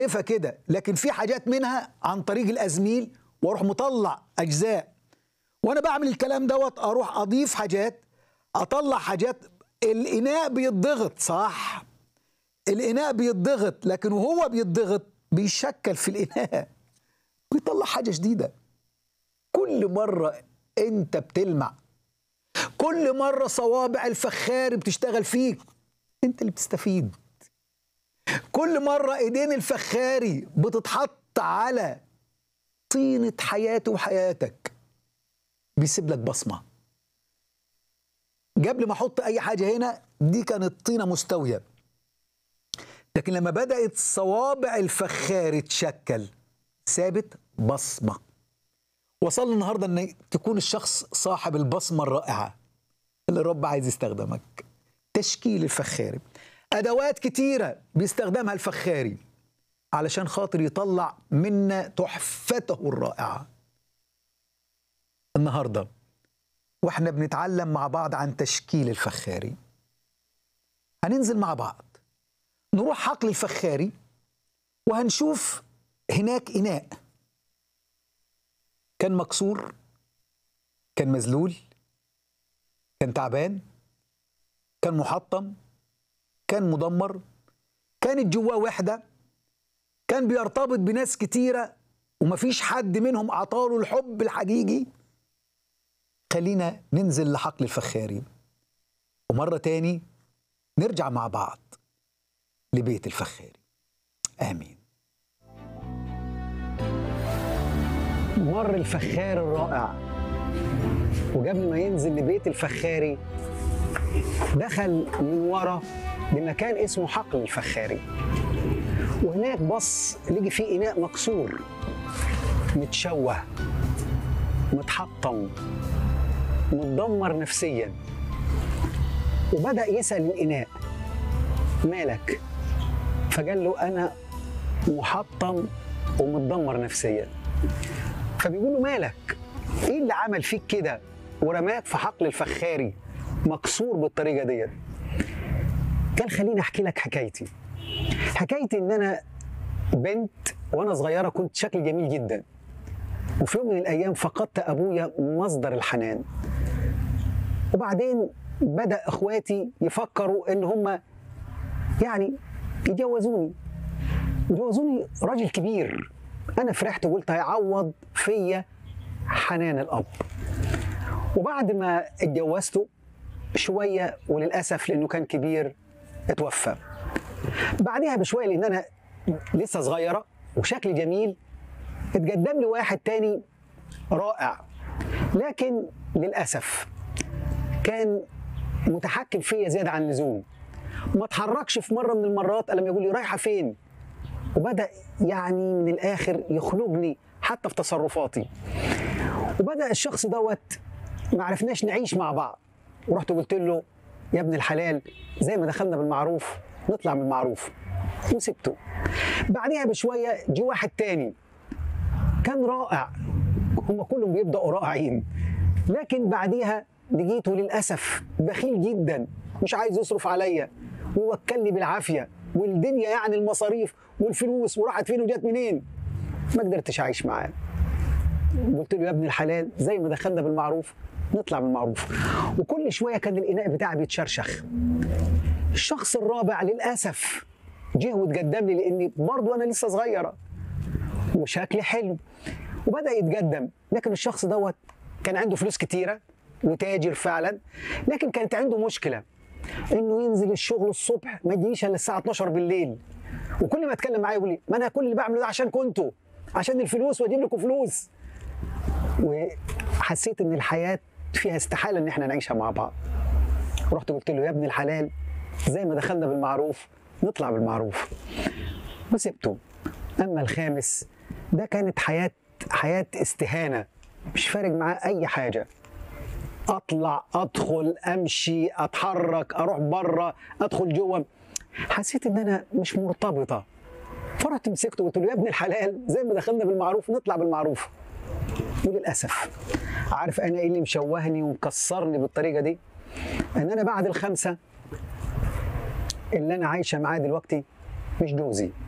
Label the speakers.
Speaker 1: شايفها كده لكن في حاجات منها عن طريق الازميل واروح مطلع اجزاء وانا بعمل الكلام دوت اروح اضيف حاجات اطلع حاجات الاناء بيتضغط صح الاناء بيتضغط لكن وهو بيتضغط بيشكل في الاناء بيطلع حاجه جديده كل مره انت بتلمع كل مره صوابع الفخار بتشتغل فيك انت اللي بتستفيد كل مرة ايدين الفخاري بتتحط على طينة حياته وحياتك بيسيب لك بصمة قبل ما احط اي حاجة هنا دي كانت طينة مستوية لكن لما بدأت صوابع الفخاري تشكل سابت بصمة وصلنا النهاردة ان تكون الشخص صاحب البصمة الرائعة اللي الرب عايز يستخدمك تشكيل الفخاري ادوات كتيره بيستخدمها الفخاري علشان خاطر يطلع منا تحفته الرائعه النهارده واحنا بنتعلم مع بعض عن تشكيل الفخاري هننزل مع بعض نروح حقل الفخاري وهنشوف هناك اناء كان مكسور كان مذلول كان تعبان كان محطم كان مدمر كانت جواه وحدة كان بيرتبط بناس كتيرة ومفيش حد منهم عطاله الحب الحقيقي خلينا ننزل لحقل الفخاري ومرة تاني نرجع مع بعض لبيت الفخاري آمين
Speaker 2: مر الفخار الرائع وقبل ما ينزل لبيت الفخاري دخل من ورا لمكان اسمه حقل الفخاري وهناك بص لقي فيه اناء مكسور متشوه متحطم متدمر نفسيا وبدا يسال الاناء مالك فقال له انا محطم ومتدمر نفسيا فبيقول له مالك ايه اللي عمل فيك كده ورماك في حقل الفخاري مكسور بالطريقه ديت قال خليني احكي لك حكايتي حكايتي ان انا بنت وانا صغيره كنت شكل جميل جدا وفي يوم من الايام فقدت ابويا مصدر الحنان وبعدين بدا اخواتي يفكروا ان هم يعني يجوزوني يجوزوني راجل كبير انا فرحت وقلت هيعوض فيا حنان الاب وبعد ما اتجوزته شويه وللاسف لانه كان كبير اتوفى بعدها بشويه لان انا لسه صغيره وشكلي جميل اتقدم لي واحد تاني رائع لكن للاسف كان متحكم فيا زياده عن اللزوم ما اتحركش في مره من المرات الا لما يقول لي رايحه فين وبدا يعني من الاخر يخنقني حتى في تصرفاتي وبدا الشخص دوت ما عرفناش نعيش مع بعض ورحت قلت له يا ابن الحلال زي ما دخلنا بالمعروف نطلع من المعروف وسبته بعدها بشويه جه واحد تاني كان رائع هم كلهم بيبداوا رائعين لكن بعديها لقيته للاسف بخيل جدا مش عايز يصرف عليا ويوكلني بالعافيه والدنيا يعني المصاريف والفلوس وراحت فين وجت منين ما قدرتش اعيش معاه قلت له يا ابن الحلال زي ما دخلنا بالمعروف نطلع بالمعروف وكل شويه كان الاناء بتاعي بيتشرشخ الشخص الرابع للاسف جه وتقدم لي لاني برضه انا لسه صغيره وشكلي حلو وبدا يتقدم لكن الشخص دوت كان عنده فلوس كتيره وتاجر فعلا لكن كانت عنده مشكله انه ينزل الشغل الصبح ما يجيش الا الساعه 12 بالليل وكل ما اتكلم معايا يقول لي ما انا كل اللي بعمله ده عشان كنتوا عشان الفلوس واجيب لكم فلوس وحسيت ان الحياه فيها استحاله ان احنا نعيشها مع بعض رحت قلت له يا ابن الحلال زي ما دخلنا بالمعروف نطلع بالمعروف وسبته اما الخامس ده كانت حياه حياه استهانه مش فارق معاه اي حاجه اطلع ادخل امشي اتحرك اروح بره ادخل جوه حسيت ان انا مش مرتبطه فرحت مسكته وقلت له يا ابن الحلال زي ما دخلنا بالمعروف نطلع بالمعروف وللاسف عارف انا ايه اللي مشوهني ومكسرني بالطريقه دي ان انا بعد الخمسه اللي انا عايشه معاه دلوقتي مش جوزي